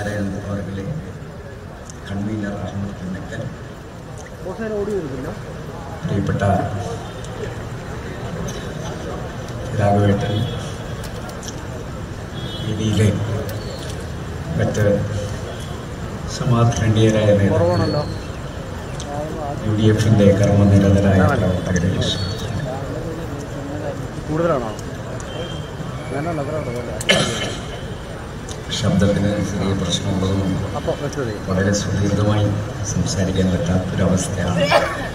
നാരായണൻ അവരുടെ കൺവീനർ അഹമ്മദ് പുന്നക്കൽ പ്രിയപ്പെട്ട രാഘവേട്ടൻ വേദിയിലെ മറ്റ് സമാധാനീയരായ നേതാക്കൾ യു ഡി എഫിൻ്റെ കർമ്മനിരതരായ പ്രവർത്തകരെ കൂടുതലാണോ വേണ്ട അത്ര ഉണ്ടല്ലേ ശബ്ദത്തിന് ചെറിയ പ്രശ്നമുള്ളതുകൊണ്ട് അപ്പോൾ വെച്ചതേ വളരെ സുദീർഘമായി സംസാരിക്കാൻ പറ്റാത്തൊരവസ്ഥയാണ്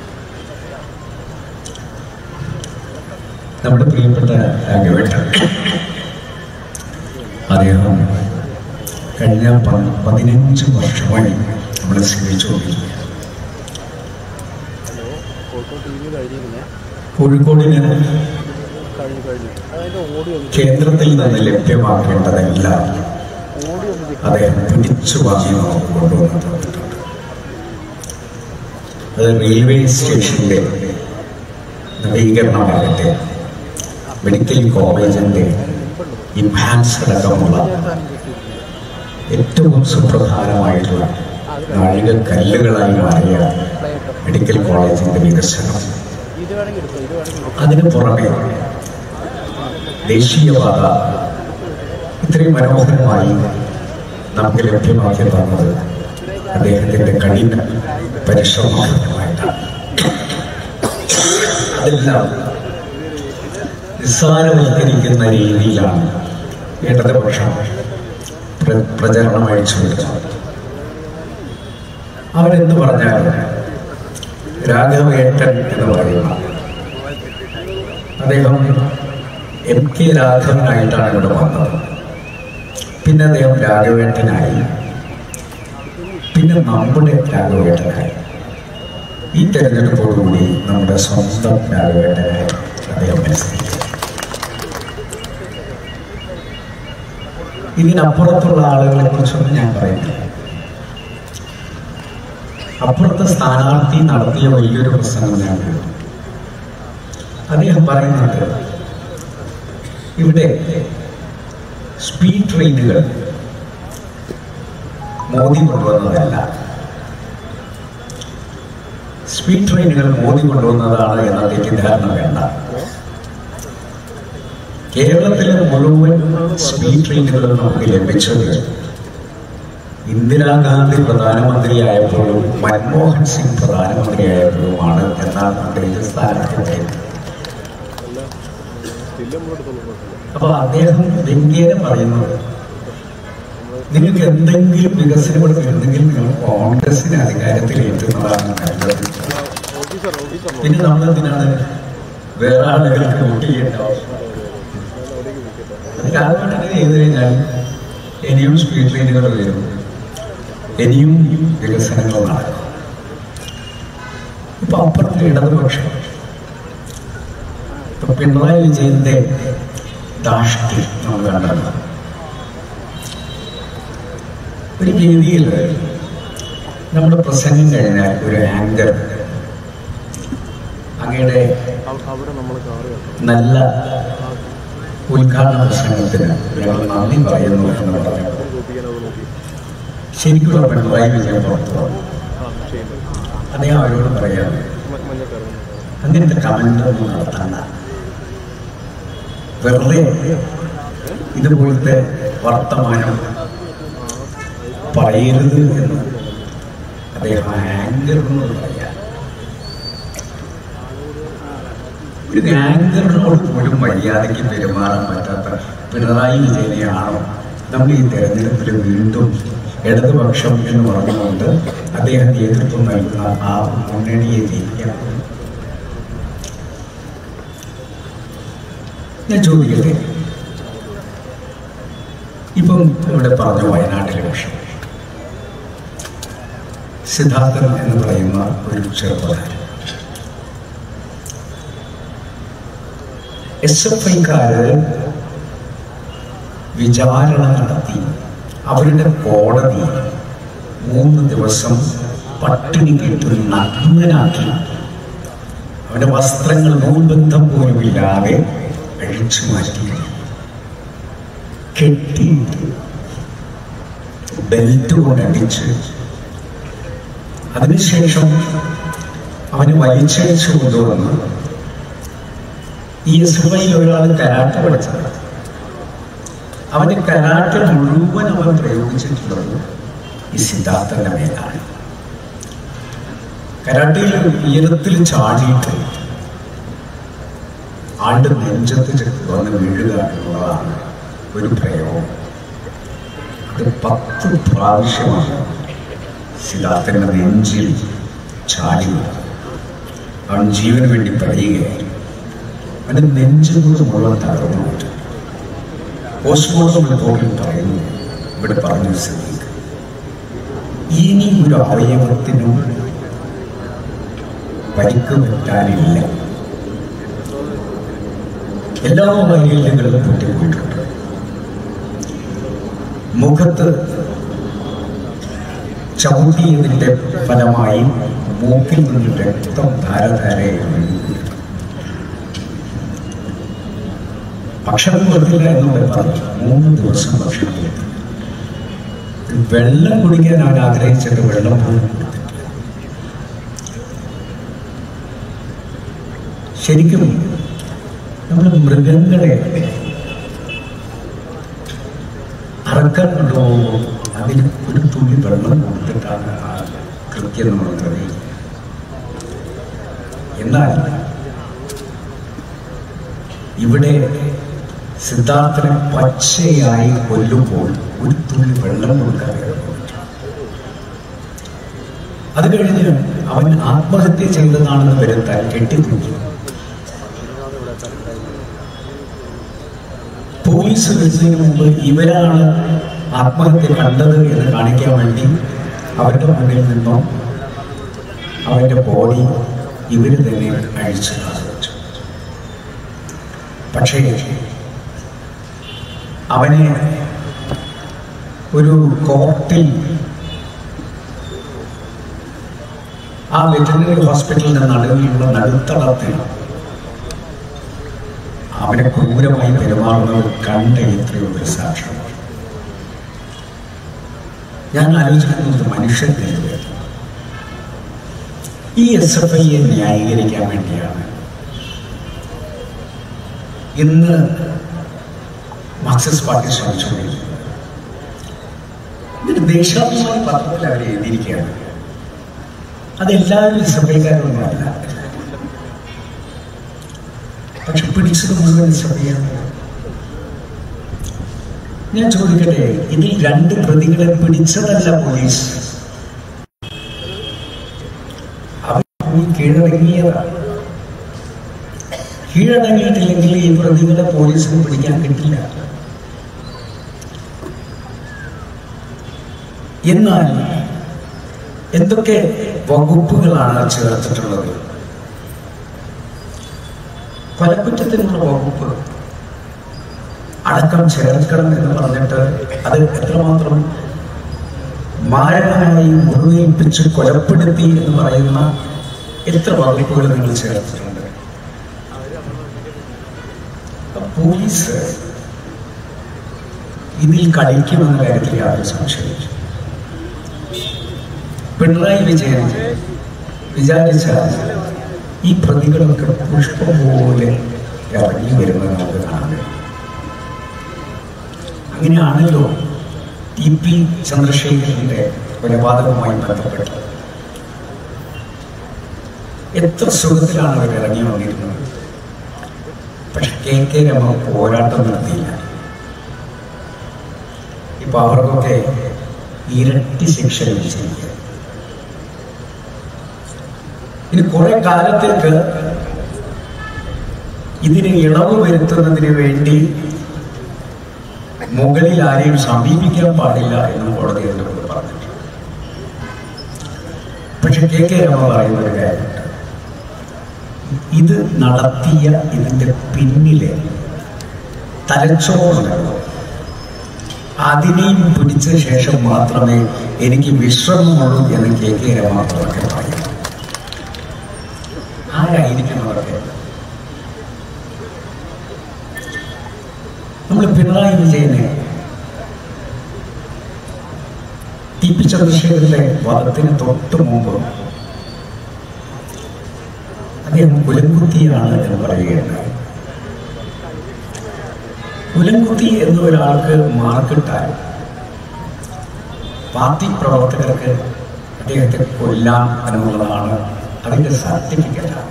നമ്മുടെ പ്രിയപ്പെട്ട രാഘവേട്ടൻ അദ്ദേഹം കഴിഞ്ഞ പ- പതിനഞ്ച് വർഷമായി നമ്മളെ സേവിച്ചുകൊണ്ടിരിക്കുകയാണ് ഹലോ കോഴിക്കോട് ടി വി കഴിഞ്ഞിരിക്കുന്നേ കോഴിക്കോടിന് കഴിഞ്ഞു കഴിഞ്ഞു അതിൻ്റെ ഓഡിയോ ഒന്ന് കേന്ദ്രത്തിൽ നിന്ന് ലഭ്യമാക്കേണ്ടതെല്ലാം ഓഡിയോ ഒന്ന് ചെക്ക് അദ്ദേഹം പിടിച്ചു വാങ്ങി നമുക്ക് കൊണ്ടുവന്നിട്ടുണ്ട് അത് റെയിൽവേ സ്റ്റേഷന്റെ നവീകരണമാകട്ടെ മെഡിക്കൽ കോളേജിന്റെ ഇൻഹാൻസ് അടക്കമുള്ള ഏറ്റവും സുപ്രധാനമായിട്ടുള്ള നാഴികക്കല്ലുകളായി മാറിയ മെഡിക്കൽ കോളേജിന്റെ വികസനം ഇത് വേണമെങ്കിൽ എടുത്തോ ഇത് വേണമെങ്കിൽ എടുത്തോ. അതിന് പുറമെ ദേശീയപാത ഇത്രയും മനോഹരമായി നമുക്ക് ലഭ്യമാക്കി തന്നത് അദ്ദേഹത്തിന്റെ കഠിന പരിശ്രമമായിട്ടാണ് അതെല്ലാം നിസ്സാരവൽക്കരിക്കുന്ന രീതിയിലാണ് ഇടതുപക്ഷം പ്ര- പ്രചരണം അഴിച്ചുവിടുന്നത് അവരെന്ത് പറഞ്ഞാലും രാഘവേട്ടൻ എന്ന് പറയുന്ന അദ്ദേഹം എം കെ രാഘവനായിട്ടാണ് ഇവിടെ വന്നത് പിന്നെ അദ്ദേഹം രാഘവേട്ടനായി പിന്നെ നമ്മുടെ രാഘവേട്ടനായി ഈ തെരഞ്ഞെടുപ്പോടുകൂടി നമ്മുടെ സ്വന്തം രാഘവേട്ടനായി അദ്ദേഹം മത്സരിക്കും ഇതിനപ്പുറത്തുള്ള ആളുകളെ കുറിച്ചൊന്നും ഞാൻ പറയുന്നില്ല അപ്പുറത്തെ സ്ഥാനാർത്ഥി നടത്തിയ വലിയൊരു പ്രസംഗം ഞാൻ കേട്ടു അദ്ദേഹം പറയുന്നുണ്ട് ഇവിടെ സ്പീഡ് ട്രെയിനുകൾ മോദി കൊണ്ടുവന്നതല്ല സ്പീഡ് ട്രെയിനുകൾ മോദി കൊണ്ടുവന്നതാണ് എന്ന തെറ്റിദ്ധാരണ വേണ്ട കേരളത്തിലെ മുഴുവൻ സ്പീഡ് ട്രെയിനുകൾ നമുക്ക് ലഭിച്ചത് ഇന്ദിരാഗാന്ധി പ്രധാനമന്ത്രിയായപ്പോഴും മൻമോഹൻ സിംഗ് പ്രധാനമന്ത്രിയായപ്പോഴുമാണ് എന്നാണ് നമ്മുടെ ഇത് സ്ഥാനാർത്ഥി അപ്പൊ അദ്ദേഹം വ്യംഗ്യേന പറയുന്നത് നിങ്ങൾക്ക് എന്തെങ്കിലും വികസനം ഉണ്ടെങ്കിൽ നിങ്ങൾ കോൺഗ്രസിന് അധികാരത്തിൽ എത്തുന്നതാണ് നല്ലത് ഓഫീസർ ഓഫീസർ പിന്നെ നമ്മൾ എന്തിനാണ് വേറെ ആളുകൾക്ക് വോട്ട് ചെയ്യേണ്ട ആവശ്യം രാഘവനെ ചെയ്ത് കഴിഞ്ഞാൽ ഇനിയും സ്പീഡ് ട്രെയിനുകൾ വരും ഇനിയും വികസനങ്ങൾ നടക്കും ഇപ്പൊ അപ്പുറത്തെ ഇടതുപക്ഷം ഇപ്പൊ പിണറായി വിജയന്റെ ദാഷ്ട്യം നമ്മൾ കണ്ടത് ഒരു രീതിയിൽ നമ്മുടെ പ്രസംഗം കഴിഞ്ഞാൽ ഒരു ആങ്കർ അങ്ങയുടെ അവിടെ നമ്മൾ കാറ് കണ്ടു നല്ല ഉദ്ഘാടന പ്രസംഗത്തിന് ഞങ്ങൾ നന്ദി പറയുന്നു എന്ന് പറഞ്ഞു കോപ്പിക്കാനത് നോക്കി ശരിക്കുള്ള പിണറായി വിജയൻ പുറത്തു വന്നു ആ ചെയ്യുന്നു അദ്ദേഹം അവരോട് പറയാം മഞ്ഞക്കാറ് അങ്ങനത്തെ കമന്റ് ഒന്നും നടത്തണ്ട വെറുതെ ഇതുപോലത്തെ വർത്തമാനം പറയരുത് എന്ന് അദ്ദേഹം ആങ്കർ എന്ന് പറയാം ഒരു ആങ്കറിനോട് പോലും മര്യാദയ്ക്ക് പെരുമാറാൻ പറ്റാത്ത പിണറായി വിജയനെയാണോ നമ്മൾ ഈ തെരഞ്ഞെടുപ്പിൽ വീണ്ടും ഇടതുപക്ഷം എന്ന് പറഞ്ഞുകൊണ്ട് അദ്ദേഹം നേതൃത്വം നൽകുന്ന ആ മുന്നണിയെ ജയിക്കാൻ ഞാൻ ചോദിക്കട്ടെ ഇപ്പം ഇവിടെ പറഞ്ഞു വയനാട്ടിലെ വിഷയം സിദ്ധാർത്ഥൻ എന്ന് പറയുന്ന ഒരു ചെറുപ്പക്കാരൻ എസ് എഫ് ഐക്കാര് വിചാരണ നടത്തി അവരുടെ കോടതി മൂന്ന് ദിവസം പട്ടിണി കിട്ടി നഗ്നനാക്കി അവന്റെ വസ്ത്രങ്ങൾ നൂൽബന്ധം പോലും ഇല്ലാതെ അഴിച്ചു മാറ്റി കെട്ടി ബെൽറ്റ് കൊണ്ട് അടിച്ച് അതിനുശേഷം അവന് വലിച്ചഴിച്ചു കൊണ്ടുവന്ന് ഈ എസ് എഫ് ഐയിൽ ഒരാൾ കരാട്ട പഠിച്ചത് അവന്റെ കരാട്ട മുഴുവൻ അവൻ പ്രയോഗിച്ചിട്ടുള്ളത് ഈ സിദ്ധാർത്ഥന്റെ മേലാണ് കരാട്ടയിൽ ഉയരത്തിൽ ചാടിയിട്ട് ആണ്ട് നെഞ്ചത്ത് ചെക്ക് വന്ന് വീഴുക എന്നുള്ളതാണ് ഒരു പ്രയോഗം അത് പത്ത് പ്രാവശ്യമാണ് സിദ്ധാർത്ഥന്റെ നെഞ്ചിൽ ചാടി വീണത്. അവൻ ജീവന് വേണ്ടി പടിയുകയായിരുന്നു അവന്റെ നെഞ്ചുകൊണ്ട് മുഴുവൻ തകർന്നു പോയിട്ട് പോസ്റ്റ്മോർട്ടം റിപ്പോർട്ടിൽ പറയുന്നു ഇവിടെ പറഞ്ഞു സിദ്ദീഖ് ഇനി ഒരു അവയവത്തിനും പരിക്ക് പറ്റാനില്ല എല്ലാ വൈകല്യങ്ങളും പൊട്ടിപ്പോയിട്ടുണ്ട് മുഖത്ത് ചവിട്ടിയതിന്റെ ഫലമായി മൂക്കിൽ നിന്ന് രക്തം ധാരധാരയായി ഒഴുകുന്നുണ്ട്. ഭക്ഷണം കൊടുത്തില്ല എന്ന് പറഞ്ഞു മൂന്ന് ദിവസം ഭക്ഷണം കൊടുത്തില്ല വെള്ളം കുടിക്കാൻ അവൻ ആഗ്രഹിച്ചിട്ട് വെള്ളം പോലും കൊടുത്തില്ല ശരിക്കും നമ്മൾ മൃഗങ്ങളെ അറക്കാൻ കൊണ്ടുപോകുമ്പോൾ അതിന് ഒരു തുള്ളി വെള്ളം കൊടുത്തിട്ടാണ് ആ കൃത്യം നമ്മൾ അറിയുന്നത് എന്നാൽ ഇവിടെ സിദ്ധാർത്ഥനെ പച്ചയായി കൊല്ലുമ്പോൾ ഒരു തുള്ളി വെള്ളം കൊടുക്കാതെ അത് കഴിഞ്ഞ് അവൻ ആത്മഹത്യ ചെയ്തതാണെന്ന് വരുത്താൻ കെട്ടിത്തൂക്കി പോലീസ് വരുന്നതിന് മുമ്പ് ഇവരാണ് ആത്മഹത്യ കണ്ടത് എന്ന് കാണിക്കാൻ വേണ്ടി അവരുടെ മുന്നിൽ നിന്നും അവന്റെ ബോഡി ഇവർ തന്നെ അഴിച്ചു കളഞ്ഞു പക്ഷേ അവനെ ഒരു കോർട്ടിൽ ആ വെറ്ററിനറി ഹോസ്പിറ്റലിന്റെ നടുവിലുള്ള നടുത്തളത്തിൽ അവനെ ക്രൂരമായി പെരുമാറുന്നത് കണ്ട എത്രയോ ഒരു സാക്ഷ്യം ഞാൻ ആലോചിക്കുന്നത് മനുഷ്യന്റെ ഈ എസ് എഫ് ഐയെ ന്യായീകരിക്കാൻ വേണ്ടിയാണ് ഇന്ന് മാർക്സിസ്റ്റ് പാർട്ടി ശ്രമിച്ചുകൊണ്ടിരിക്കുന്നത് ഇതിന് ദേശാഭിമാനി പത്രത്തിൽ അവർ എഴുതിയിരിക്കുകയാണ് അതെല്ലാവരും എസ് എഫ് ഐക്കാരൊന്നുമല്ല പക്ഷെ പിടിച്ചത് മുഴുവൻ എസ് എഫ് ഐയാണ് ഞാൻ ചോദിക്കട്ടെ ഇതിൽ രണ്ട് പ്രതികളെ പിടിച്ചതല്ല പോലീസ് അവർ പോയി കീഴടങ്ങിയതാണ് കീഴടങ്ങിയിട്ടില്ലെങ്കിൽ ഈ പ്രതികളെ പോലീസിന് പിടിക്കാൻ കിട്ടില്ല എന്നാൽ എന്തൊക്കെ വകുപ്പുകളാണ് ചേർത്തിട്ടുള്ളത് കൊലക്കുറ്റത്തിനുള്ള വകുപ്പ് അടക്കം ചേർക്കണം എന്ന് പറഞ്ഞിട്ട് അത് എത്രമാത്രം മാരകമായി മുറിവേൽപ്പിച്ച് കൊലപ്പെടുത്തി എന്ന് പറയുന്ന എത്ര വകുപ്പുകൾ നിങ്ങൾ ചേർത്തിട്ടുണ്ട് പോലീസ് ഇതിൽ കളിക്കുമെന്ന കാര്യത്തിൽ യാതൊരു സംശയമില്ല പിണറായി വിജയൻ വിചാരിച്ചാൽ ഈ പ്രതികളൊക്കെ പുഷ്പം പോലെ ഇറങ്ങി വരുന്നത് നമുക്ക് കാണാൻ കഴിയും. അങ്ങനെയാണല്ലോ ടി പി ചന്ദ്രശേഖരന്റെ കൊലപാതകവുമായി ബന്ധപ്പെട്ട് എത്ര സുഖത്തിലാണ് അവർ ഇറങ്ങി വന്നിരുന്നത് പക്ഷെ കെ കെ രമ പോരാട്ടം നടത്തിയില്ല ഇപ്പൊ അവർക്കൊക്കെ ഇരട്ടി ശിക്ഷ ലഭിച്ചിരിക്കുക ഇനി കുറെ കാലത്തേക്ക് ഇതിന് ഇളവ് വരുത്തുന്നതിന് വേണ്ടി മുകളിൽ ആരെയും സമീപിക്കാൻ പാടില്ല എന്ന് കോടതി എന്നോട് പറഞ്ഞിട്ടുണ്ട് പക്ഷെ കെ കെ രമ പറയുന്ന ഒരു കാര്യമുണ്ട് ഇത് നടത്തിയ ഇതിന്റെ പിന്നിലെ തലച്ചോറുണ്ടല്ലോ അതിനെയും പിടിച്ച ശേഷം മാത്രമേ എനിക്ക് വിശ്രമമുള്ളൂ എന്ന് കെ കെ രമ തുറക്കെ പറയും ആരായിരിക്കണം അവരൊക്കെ നമ്മൾ പിണറായി വിജയനെ ടി പി ചന്ദ്രശേഖരന്റെ വധത്തിന് തൊട്ട് മുമ്പ് അദ്ദേഹം കുലംകുത്തിയാണ് എന്ന് പറയുകയുണ്ടായി കുലംകുത്തി എന്ന ഒരാൾക്ക് മാർക്കിട്ടാൽ പാർട്ടി പ്രവർത്തകർക്ക് അദ്ദേഹത്തെ കൊല്ലാം എന്നുള്ളതാണ് അതിന്റെ സർട്ടിഫിക്കറ്റാണ്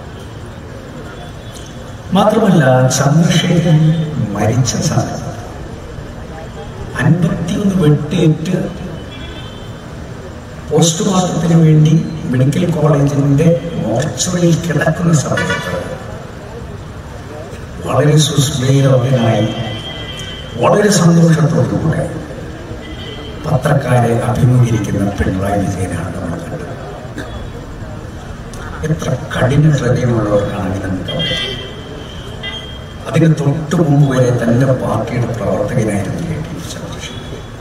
മാത്രമല്ല ചന്ദ്രശേഖരൻ മരിച്ച സമയത്ത് അൻപത്തിയൊന്ന് വെട്ടേറ്റ് പോസ്റ്റ്മോർട്ടത്തിന് വേണ്ടി മെഡിക്കൽ കോളേജിന്റെ മോർച്ചറിയിൽ കിടക്കുന്ന സമയത്ത് വളരെ സുസ്മേരവനായി വളരെ സന്തോഷത്തോടുകൂടെ പത്രക്കാരെ അഭിമുഖീകരിക്കുന്ന പിണറായി വിജയനാണ് നമ്മൾ കണ്ടത് എത്ര കഠിന ഹൃദയമുള്ളവർക്കാണ് നമുക്ക് അറിയാം അതിന് തൊട്ട് മുമ്പ് വരെ തന്റെ പാർട്ടിയുടെ പ്രവർത്തകനായിരുന്നു K T Chandrasekharan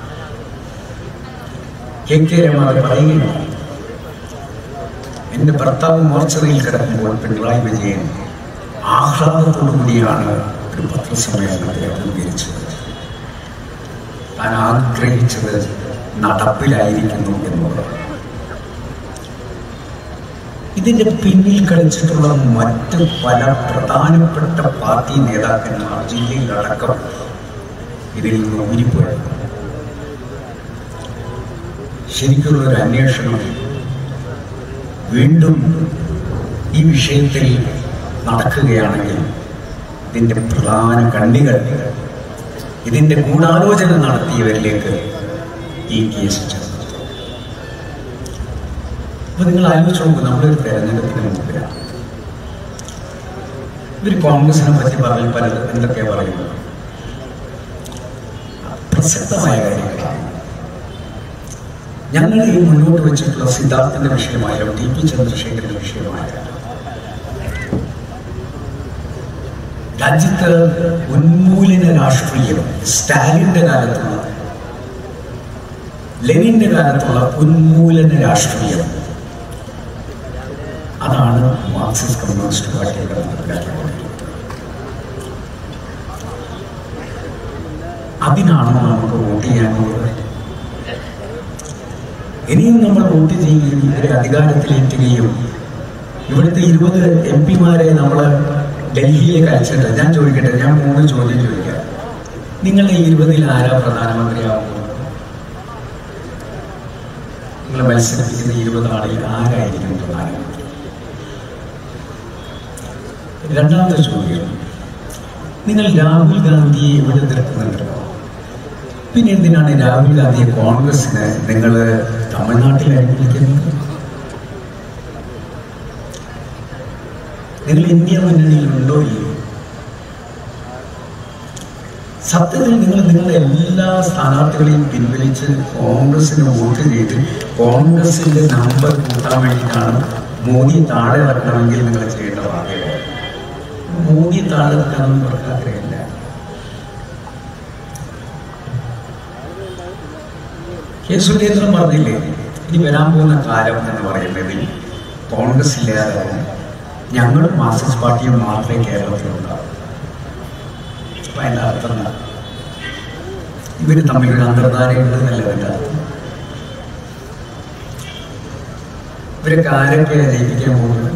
K K Rama പറയുകയാണ് എന്റെ ഭർത്താവ് മോർച്ചറിയിൽ കിടക്കുമ്പോൾ പിണറായി വിജയൻ ആഹ്ലാദത്തോടു കൂടിയാണ് ഒരു പത്രസമ്മേളനത്തെ അഭിമുഖീകരിച്ചത് താൻ ആഗ്രഹിച്ചത് നടപ്പിലായിരിക്കുന്നു എന്നുള്ളത് ഇതിന്റെ പിന്നിൽ കളിച്ചിട്ടുള്ള മറ്റ് പല പ്രധാനപ്പെട്ട പാർട്ടി നേതാക്കന്മാർ ജില്ലയിലടക്കം ഇതിൽ നിന്ന് ഊരിപ്പോയത് ശരിക്കുള്ള ഒരു അന്വേഷണം വീണ്ടും ഈ വിഷയത്തിൽ നടക്കുകയാണെങ്കിൽ ഇതിന്റെ പ്രധാന കണ്ണികൾ ഇതിന്റെ ഗൂഢാലോചന നടത്തിയവരിലേക്ക് ഈ കേസ് ചെന്നു അപ്പൊ നിങ്ങൾ ആലോചിച്ച് നോക്കൂ നമ്മുടെ ഒരു തെരഞ്ഞെടുപ്പിന് മുമ്പിലാണ് ഇവർ കോൺഗ്രസിനെ പറ്റി പറഞ്ഞാൽ പലത് എന്തൊക്കെയാ പറയുന്നത് പ്രസക്തമായ കാര്യങ്ങളാണ് ഞങ്ങൾ ഈ മുന്നോട്ട് വെച്ചിട്ടുള്ള സിദ്ധാർത്ഥന്റെ വിഷയമായാലും ടി പി ചന്ദ്രശേഖരന്റെ വിഷയമായാലും രാജ്യത്ത് ഉന്മൂലന രാഷ്ട്രീയം സ്റ്റാലിന്റെ കാലത്തുള്ള ലെനിന്റെ കാലത്തുള്ള ഉന്മൂലന രാഷ്ട്രീയം അതാണ് മാർക്സിസ്റ്റ് കമ്മ്യൂണിസ്റ്റ് പാർട്ടിയുടെ നടപ്പിലാക്കിക്കൊണ്ടിരിക്കുന്നത് അതിനാണോ നമുക്ക് വോട്ട് ചെയ്യാനുള്ളത് ഇനിയും നമ്മൾ വോട്ട് ചെയ്യുകയും ഇവരെ അധികാരത്തിലേറ്റുകയും ഇവിടുത്തെ ഇരുപത് എം പിമാരെ നമ്മൾ ഡൽഹിയിലേക്ക് അയച്ചിട്ട് ഞാൻ ചോദിക്കട്ടെ ഞാൻ മൂന്ന് ചോദ്യം ചോദിക്കാം നിങ്ങളുടെ ഈ ഇരുപതിൽ ആരാ പ്രധാനമന്ത്രിയാവുന്നത് നിങ്ങൾ മത്സരിപ്പിക്കുന്ന ഇരുപത് ആളിൽ ആരായിരിക്കും പ്രധാനമന്ത്രി രണ്ടാമത്തെ ചോദ്യം നിങ്ങൾ രാഹുൽ ഗാന്ധിയെ ഇവിടെ നിർത്തുന്നുണ്ടല്ലോ പിന്നെ എന്തിനാണ് രാഹുൽ ഗാന്ധിയെ കോൺഗ്രസിന് നിങ്ങൾ തമിഴ്നാട്ടിൽ അനുകൂലിക്കുന്നത് നിങ്ങൾ ഇന്ത്യ മുന്നണിയിലുണ്ടോ ഇല്ലയോ സത്യത്തിൽ നിങ്ങൾ നിങ്ങളുടെ എല്ലാ സ്ഥാനാർത്ഥികളെയും പിൻവലിച്ച് കോൺഗ്രസിന് വോട്ട് ചെയ്ത് കോൺഗ്രസിന്റെ നമ്പർ കൂട്ടാൻ വേണ്ടിയിട്ടാണ് മോദി താഴെ ഇറക്കണമെങ്കിൽ നിങ്ങൾ ചെയ്യേണ്ട ഭാഗ്യമാണ് മോദി താഴെ ഇറക്കാനൊന്നും അവർക്ക് ആഗ്രഹമില്ല കെ സുരേന്ദ്രൻ പറഞ്ഞില്ലേ ഇനി വരാൻ പോകുന്ന കാലം എന്ന് പറയുന്നതിൽ കോൺഗ്രസ് ഇല്ലാതാവും ഞങ്ങളും മാർക്സിസ്റ്റ് പാർട്ടിയും മാത്രമേ കേരളത്തിലുണ്ടാവും അപ്പൊ അതിന്റെ അർത്ഥം എന്താ ഇവര് തമ്മിലൊരു അന്തർധാരയുണ്ടെന്നല്ല അതിന്റെ അർത്ഥം ഇവരൊക്കെ ആരൊക്കെ ജയിപ്പിക്കാൻ പോകുന്നത്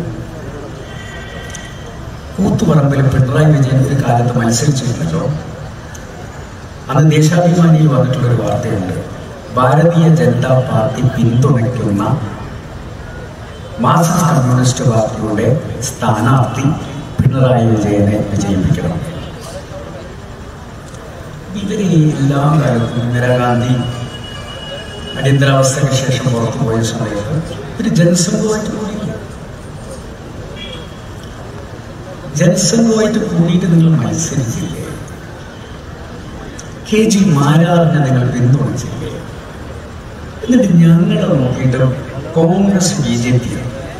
കൂത്തുപറമ്പിൽ പിണറായി വിജയൻ ഒരു കാലത്ത് മത്സരിച്ചിട്ടുണ്ടല്ലോ അന്ന് ദേശാഭിമാനിയിൽ വന്നിട്ടുള്ളൊരു വാർത്തയുണ്ട് ഭാരതീയ ജനതാ പാർട്ടി പിന്തുണയ്ക്കുന്ന മാർക്സിസ്റ്റ് കമ്മ്യൂണിസ്റ്റ് പാർട്ടിയുടെ സ്ഥാനാർത്ഥി പിണറായി വിജയനെ വിജയിപ്പിക്കണം ഇവര് ഈ എല്ലാ കാലത്തും ഇന്ദിരാഗാന്ധി അടിയന്തരാവസ്ഥയ്ക്ക് ശേഷം പുറത്തു പോയ സമയത്ത് ഒരു ജനസംഘമായിട്ട് കൂടിയില്ല ജനസംഘമായിട്ട് കൂടിയിട്ട് നിങ്ങൾ മത്സരിച്ചില്ലേ കെ ജി മാരാറിനെ നിങ്ങൾ പിന്തുണച്ചില്ലേ എന്നിട്ട് ഞങ്ങളെ നോക്കിയിട്ട് കോൺഗ്രസ് ബി ജെ പി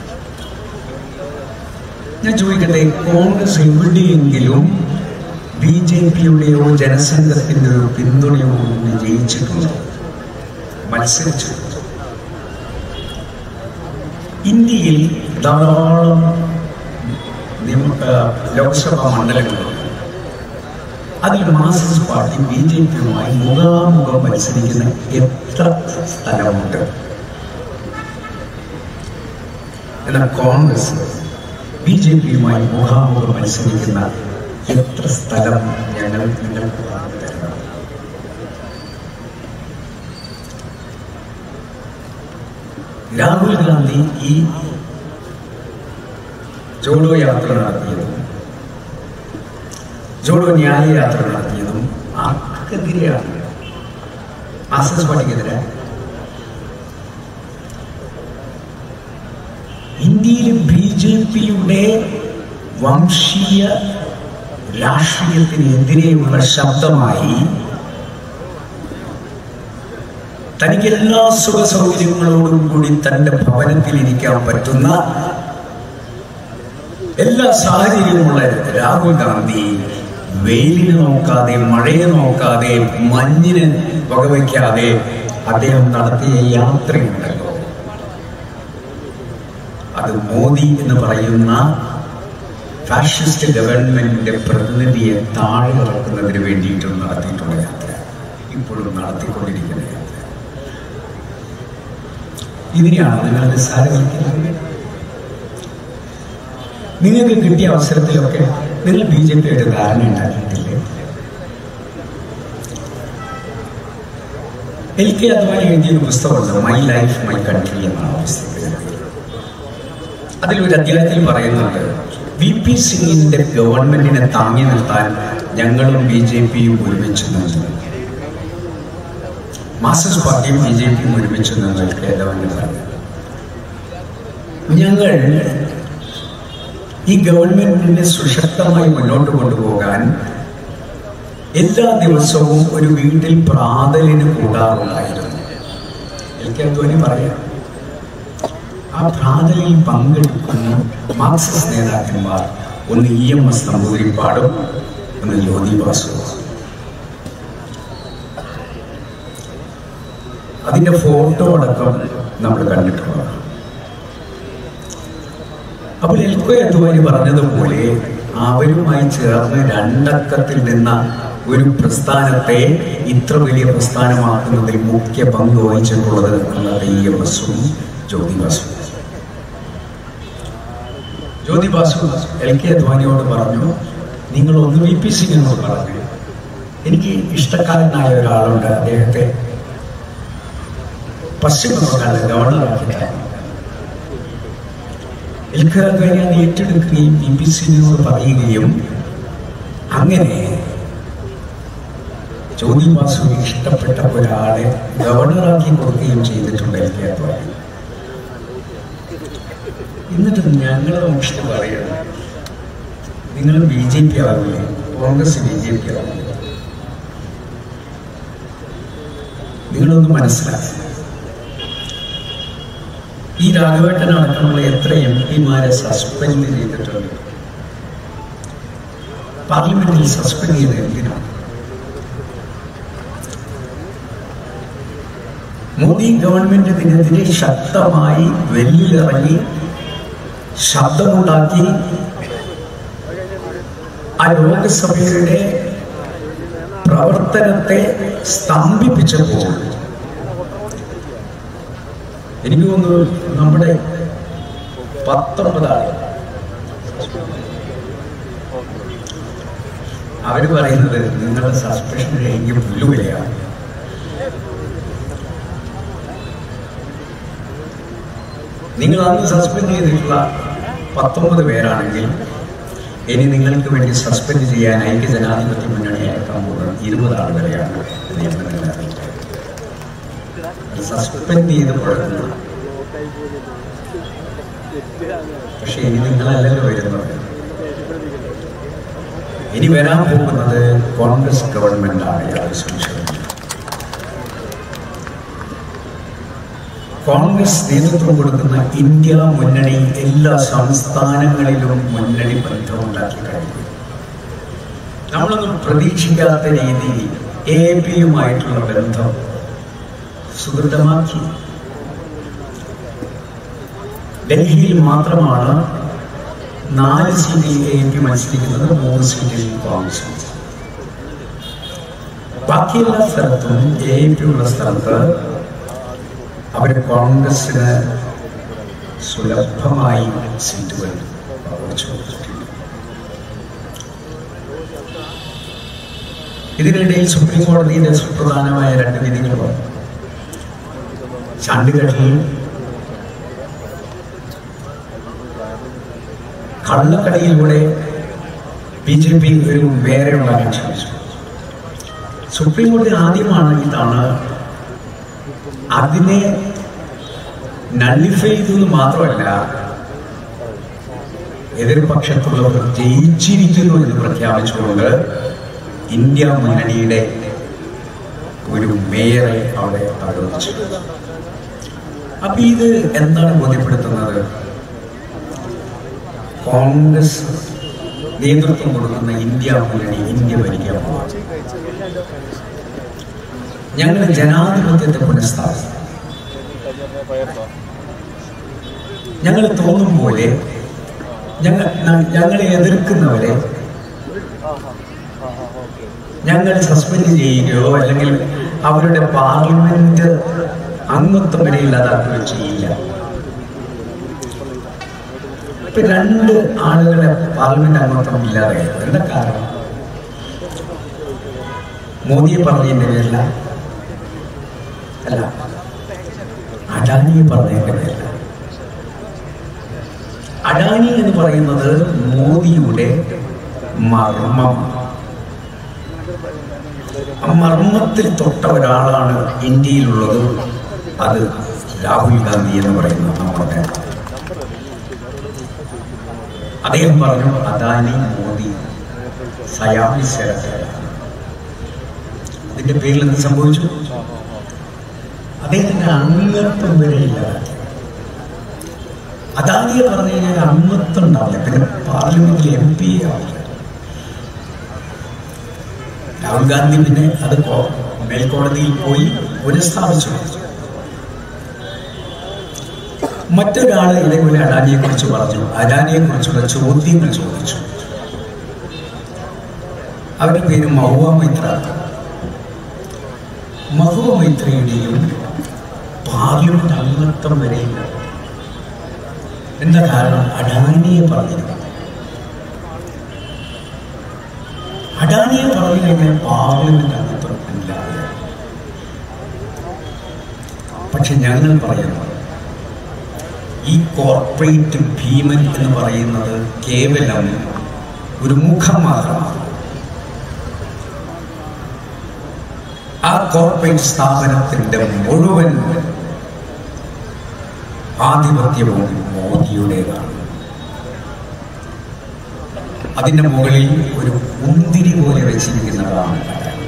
ഞാൻ ചോദിക്കട്ടെ കോൺഗ്രസ് എവിടെയെങ്കിലും ബി ജെ പിയുടെയോ ജനസംഘത്തിൻ്റെയോ പിന്തുണയോ കൊണ്ട് ജയിച്ചിട്ടുണ്ടോ മത്സരിച്ചിട്ടുണ്ടോ ഇന്ത്യയിൽ ധാരാളം നിയമ- ലോക്സഭാ മണ്ഡലങ്ങളുണ്ട് അതിൽ മാർക്സിസ്റ്റ് പാർട്ടി ബി ജെ പിയുമായി മുഖാമുഖം മത്സരിക്കുന്ന എത്ര സ്ഥലമുണ്ട് എന്നാൽ കോൺഗ്രസ് ബി ജെ പിയുമായി മുഖാമുഖം മത്സരിക്കുന്ന എത്ര സ്ഥലം ഞങ്ങൾ നിങ്ങൾക്ക് പറഞ്ഞു തരണം രാഹുൽ ഗാന്ധി ഈ ജോഡോ യാത്ര നടത്തിയതും ജോഡോ ന്യായ യാത്ര നടത്തിയതും ആർക്കെതിരെയാണ് ആർഎസ്എസ് പാർട്ടിക്കെതിരെ ഇന്ത്യയിൽ ബി ജെ പിയുടെ വംശീയ രാഷ്ട്രീയത്തിനെതിരെയുള്ള ശബ്ദമായി തനിക്ക് എല്ലാ സുഖ സൗകര്യങ്ങളോടും കൂടി തന്റെ ഭവനത്തിൽ ഇരിക്കാൻ പറ്റുന്ന എല്ലാ സാഹചര്യവുമുള്ള രാഹുൽ ഗാന്ധി വെയിലിനെ നോക്കാതെ മഴയെ നോക്കാതെ മഞ്ഞിന് വകവയ്ക്കാതെ അദ്ദേഹം നടത്തിയ യാത്രയുണ്ടല്ലോ അത് മോദി എന്ന് പറയുന്ന ഫാഷിസ്റ്റ് ഗവൺമെന്റിന്റെ പ്രതിനിധിയെ താഴെ ഇറക്കുന്നതിന് വേണ്ടിയിട്ടും നടത്തിയിട്ടുള്ള യാത്ര ഇപ്പോഴും നടത്തിക്കൊണ്ടിരിക്കുന്ന യാത്ര ഇതിനെയാണ് നിങ്ങൾ നിസ്സാരവൽക്കുന്നത് നിങ്ങൾക്ക് കിട്ടിയ അവസരത്തിലൊക്കെ നിങ്ങൾ ബി ജെ പിയുടെ ധാരണ ഉണ്ടാക്കിയിട്ടില്ലേ എൽ കെ അദ്വാനി എഴുതിയൊരു പുസ്തകമുണ്ട് മൈ ലൈഫ് മൈ കൺട്രി എന്നാണ് പുസ്തകത്തിൽ അതിലൊരു അധ്യായത്തിൽ പറയുന്നുണ്ട് വി പി സിംഗിന്റെ ഗവൺമെന്റിനെ താങ്ങി നിർത്താൻ ഞങ്ങളും ബി ജെ പിയും ഒരുമിച്ച് നിന്നു മാർക്സിസ്റ്റ് പാർട്ടിയും ബി ജെ പിയും ഒരുമിച്ച് നിന്ന് കേരളമെന്ന് പറഞ്ഞു ഞങ്ങൾ ഈ ഗവൺമെന്റിനെ സുശക്തമായി മുന്നോട്ട് കൊണ്ടുപോകാൻ എല്ലാ ദിവസവും ഒരു വീട്ടിൽ പ്രാതലിന് കൂടാറുണ്ടായിരുന്നു എനിക്ക് അധ്വാനി പറയാം ആ പ്രാതലിൽ പങ്കെടുക്കുന്ന മാർക്സിസ്റ്റ് നേതാക്കന്മാർ ഒന്ന് ഇ എം എസ് നമ്പൂതിരിപ്പാടും ഒന്ന് ജ്യോതി ബാസു അതിന്റെ ഫോട്ടോ അടക്കം നമ്മൾ കണ്ടിട്ടുള്ളതാണ് അപ്പോൾ എൽക്കോ അദ്വാനി പറഞ്ഞതുപോലെ അവരുമായി ചേർന്ന് രണ്ടക്കത്തിൽ നിന്ന ഒരു പ്രസ്ഥാനത്തെ ഇത്ര വലിയ പ്രസ്ഥാനമാക്കുന്നതിൽ മുഖ്യ പങ്ക് വഹിച്ചിട്ടുള്ളത് എന്നുള്ളത് ഇ എം എസും ജ്യോതി ബാസു ജ്യോതി ബാസു എൽ കെ അദ്വാനിയോട് പറഞ്ഞു നിങ്ങൾ ഒന്ന് വി പി സിംഗിനോട് പറഞ്ഞു എനിക്ക് ഇഷ്ടക്കാരനായ ഒരാളുണ്ട് അദ്ദേഹത്തെ പശ്ചിമ ബംഗാളിലെ ഗവർണറാക്കിയിട്ടാണ് എൽഖറാഖാനെ അത് ഏറ്റെടുക്കുകയും ബി ബി സിനോട് പറയുകയും അങ്ങനെ ജ്യോതി ബാസു ഇഷ്ടപ്പെട്ട ഒരാളെ ഗവർണറാക്കി കൊടുക്കുകയും ചെയ്തിട്ടുണ്ട് എൽ കെ അദ്വാനി എന്നിട്ട് ഞങ്ങളെ മുഷിട്ട് പറയുന്നത് നിങ്ങൾ ബി ജെ പി ആവില്ലേ കോൺഗ്രസ് ബി ജെ പി ആവില്ലേ നിങ്ങളൊന്ന് മനസ്സിലാക്കുക ഈ രാഘവേട്ടൻ അടക്കമുള്ള എത്ര എം പിമാരെ സസ്പെൻഡ് ചെയ്തിട്ടുണ്ട് പാർലമെന്റിൽ സസ്പെൻഡ് ചെയ്ത് എന്തിനാണ് മോദി ഗവൺമെന്റ് ഇതിനെതിരെ ശക്തമായി വെല്ലിലിറങ്ങി ശബ്ദമുണ്ടാക്കി ആ ലോകസഭയുടെ പ്രവർത്തനത്തെ സ്തംഭിപ്പിച്ചപ്പോൾ എനിക്ക് തോന്നുന്നു നമ്മുടെ പത്തൊമ്പതാണ് അവര് പറയുന്നത് നിങ്ങളുടെ സസ്പെൻഷൻ കഴിഞ്ഞ് പുല്ലുവിലയാണ് നിങ്ങൾ അന്ന് സസ്പെൻഡ് ചെയ്തിട്ടുള്ള പത്തൊമ്പത് പേരാണെങ്കിൽ ഇനി നിങ്ങൾക്ക് വേണ്ടി സസ്പെൻഡ് ചെയ്യാൻ ഐക്യ ജനാധിപത്യ മുന്നണി അയക്കാൻ പോകുന്നത് ഇരുപത് ആളുകളെയാണ് നിയമനത്തിൽ അറിയിച്ചത് സസ്പെൻഡ് ചെയ്ത് പുഴങ്ങുന്നു പക്ഷെ ഇനി നിങ്ങളല്ലല്ലോ വരുന്നത് ഇനി വരാൻ പോകുന്നത് കോൺഗ്രസ് ഗവൺമെന്റ് ആണ് യാതൊരു സംശയമില്ല കോൺഗ്രസ് നേതൃത്വം കൊടുക്കുന്ന ഇന്ത്യ മുന്നണി എല്ലാ സംസ്ഥാനങ്ങളിലും മുന്നണി ബന്ധമുണ്ടാക്കി കഴിഞ്ഞു നമ്മളൊന്നും പ്രതീക്ഷിക്കാത്ത രീതിയിൽ എ പിയുമായിട്ടുള്ള ബന്ധം സുദൃഢമാക്കി ഡൽഹിയിൽ മാത്രമാണ് നാല് സീറ്റിൽ എ പി മത്സരിക്കുന്നത് മൂന്ന് സീറ്റിൽ കോൺഗ്രസ് ബാക്കിയെല്ലാ സ്ഥലത്തും എ പി ഉള്ള സ്ഥലത്ത് അവർ കോൺഗ്രസിന് സുലഭമായി സീറ്റുകൾ ഉറച്ചു കൊടുത്തിട്ടുണ്ട് ഇതിനിടയിൽ സുപ്രീം കോടതിയുടെ സുപ്രധാനമായ രണ്ട് വിധികൾ വന്നു ചണ്ഡീഗഡിൽ കള്ളക്കടയിലൂടെ ബി ജെ പി ഒരു വേറെ ഉണ്ടാക്കാൻ ശ്രമിച്ചു സുപ്രീം കോടതി ആദ്യമാണ് ഇതാണ് അതിനെ നള്ളിഫൈ ചെയ്തു എന്ന് മാത്രമല്ല എതിർപക്ഷത്തുള്ളവർ ജയിച്ചിരിക്കുന്നു എന്ന് പ്രഖ്യാപിച്ചുകൊണ്ട് ഇന്ത്യ മുന്നണിയുടെ ഒരു മേയറെ അവിടെ ആരോപിച്ചു അപ്പൊ ഇത് എന്താണ് ബോധ്യപ്പെടുത്തുന്നത് കോൺഗ്രസ് നേതൃത്വം കൊടുക്കുന്ന ഇന്ത്യ മുന്നണി ഇന്ത്യ ഭരിക്കാൻ പോകും ഞങ്ങൾ ജനാധിപത്യത്തെ പുനഃസ്ഥാപിക്കും ഞങ്ങൾ തോന്നും പോലെ ഞങ്ങൾ ഞങ്ങളെ എതിർക്കുന്നവരെ ഞങ്ങൾ സസ്പെൻഡ് ചെയ്യുകയോ അല്ലെങ്കിൽ അവരുടെ പാർലമെന്റ് അംഗത്വം വരെ ഇല്ലാതാക്കുകയോ ചെയ്യില്ല ഇപ്പൊ രണ്ട് ആളുകളെ പാർലമെന്റ് അംഗത്വം ഇല്ലാതായത് എന്താ കാരണം മോദിയെ പറഞ്ഞതിന്റെ പേരില അല്ല അഡാനിയെ പറഞ്ഞതിന്റെ പേരില അഡാനി എന്ന് പറയുന്നത് മോദിയുടെ മർമ്മം ആ മർമ്മത്തിൽ തൊട്ട ഒരാളാണ് ഇന്ത്യയിലുള്ളത് അത് രാഹുൽ ഗാന്ധി എന്ന് പറയുന്ന നമ്മുടെ നേതാവ്. അദ്ദേഹം പറഞ്ഞു അദാനി മോദി സയാമി സെക്രട്ടറി അതിന്റെ പേരിൽ എന്ത് സംഭവിച്ചു അദ്ദേഹത്തിന്റെ അംഗത്വം വരെ ഇല്ലാതാക്കി അദാനിയെ പറഞ്ഞു കഴിഞ്ഞാൽ അംഗത്വം ഉണ്ടാവില്ല പിന്നെ പാർലമെന്റിൽ എം പി ആവില്ല രാഹുൽ ഗാന്ധി പിന്നെ അത് കോ- മേൽക്കോടതിയിൽ പോയി പുനഃസ്ഥാപിച്ചു മറ്റൊരാൾ ഇതേപോലെ അഡാനിയെ കുറിച്ച് പറഞ്ഞു അഡാനിയെ കുറിച്ചുള്ള ചോദ്യങ്ങൾ ചോദിച്ചു അവരുടെ പേര് മഹുവ മൈത്ര മഹുവ മൈത്രയുടെയും പാർലമെന്റ് അംഗത്വം വരെയില്ല എന്താ കാരണം അഡാനിയെ പറഞ്ഞിരുന്നു അഡാനിയെ പറഞ്ഞു കഴിഞ്ഞാൽ പാർലമെന്റ് അംഗത്വം ഇല്ലാതെ പക്ഷെ ഞങ്ങൾ പറയുന്നത് ഈ കോർപ്പറേറ്റ് ഭീമൻ എന്ന് പറയുന്നത് കേവലം ഒരു മുഖം മാത്രമാണ് ആ കോർപ്പറേറ്റ് സ്ഥാപനത്തിന്റെ മുഴുവൻ ആധിപത്യവും മോദിയുടേതാണ് അതിന്റെ മുകളിൽ ഒരു മുന്തിരി പോലെ വെച്ചിരിക്കുന്നതാണ് അഡാനി.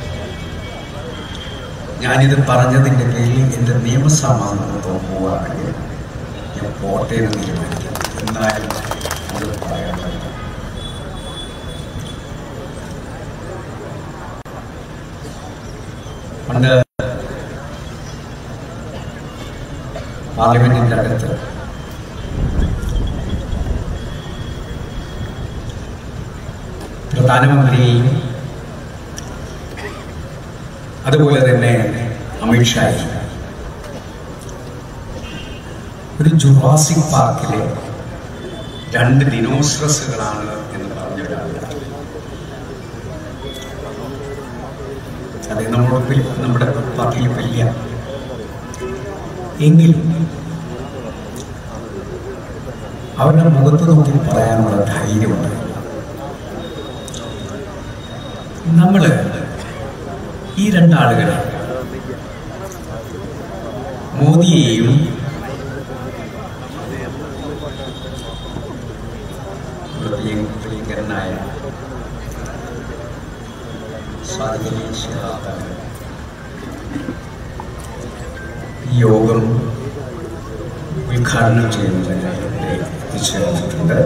ഞാനിത് പറഞ്ഞതിന്റെ പേരിൽ എന്റെ നിയമസമാധാനത്തോ പോവുകയാണെങ്കിൽ ഞാൻ പോട്ടെ എന്ന് തീരുമാനിക്കും എന്നാലും അത് പറയാൻ പറ്റും പണ്ട് പാർലമെന്റിന്റെ അകത്ത് പ്രധാനമന്ത്രിയെയും അതുപോലെ തന്നെ അമിത്ഷായും ഒരു ജുറാസിക് പാർക്കിലെ രണ്ട് ദിനോസറസുകളാണ് എന്ന് പറഞ്ഞ ഒരാളുണ്ട് അത് നമ്മുടെ പി- നമ്മുടെ പാർട്ടിയിൽ വലിയ എങ്കിലും അവരുടെ മുഖത്ത് നോക്കി പറയാനുള്ള ധൈര്യമുണ്ട് നമ്മള് ഈ രണ്ടാളുകളെ മോദിയെയും നമ്മുടെ പ്രിയ- പ്രിയങ്കരനായ സ്വാതികനെ ശിഹാബ് ഈ യോഗം ഉദ്ഘാടനം ചെയ്യുന്നതിനായി ഇവിടെ എത്തിച്ചേർന്നിട്ടുണ്ട്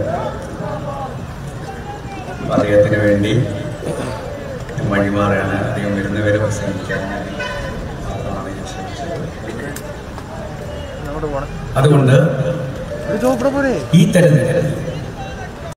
അപ്പൊ അദ്ദേഹത്തിന് വേണ്ടി ഞാൻ വഴിമാറാണ് അദ്ദേഹം വരുന്നവരെ പ്രസംഗിക്കാൻ ഞാൻ മാത്രമാണ് ഞാൻ ശ്രമിച്ചത് അങ്ങോട്ട് പോണേ അതുകൊണ്ട് ഒരു ചോപ്പട പോരെ ഈ തെരഞ്ഞെടുപ്പിൽ